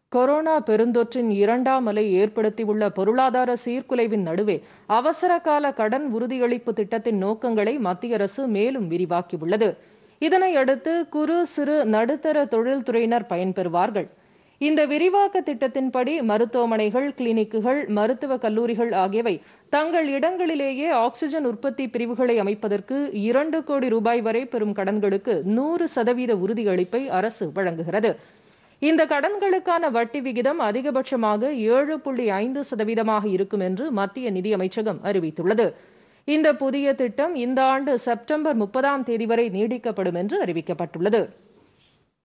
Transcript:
corona பெருந்தொற்றின் இரண்டாம் அலை ஏற்படுத்தியுள்ள பொருளாதார சீர்குலைவின் நடுவே அவசர கால கடன் உறுதியளிப்பு திட்டத்தின் நோக்கங்களை மத்திய அரசு மேலும் விரிவாக்கியுள்ளது இதனையடுத்து குறு சிறு நடுத்தர தொழில்துறையினர் பயன்பெறுவார்கள் இந்த விரிவாக்க திட்டத்தின்படி மருத்துவமனைகள் கிளினிக்குகள் மருத்துவக் கல்லூரிகள் ஆகியவை தங்கள் இடங்களிலேயே ஆக்ஸிஜன் உற்பத்தி பிரிவுகளை அமைப்பதற்கு இரண்டு கோடி ரூபாய் வரை பெறும் கடன்களுக்கு நூறு சதவீத உறுதியளிப்பை அரசு வழங்குகிறது இந்த கடன்களுக்கான வட்டி விகிதம் அதிகபட்சமாக ஏழு புள்ளி ஐந்து சதவீதமாக இருக்கும் என்று மத்திய நிதியமைச்சகம் அறிவித்துள்ளது இந்த புதிய திட்டம் இந்த ஆண்டு செப்டம்பர் முப்பதாம் தேதி வரை நீடிக்கப்படும் என்று அறிவிக்கப்பட்டுள்ளது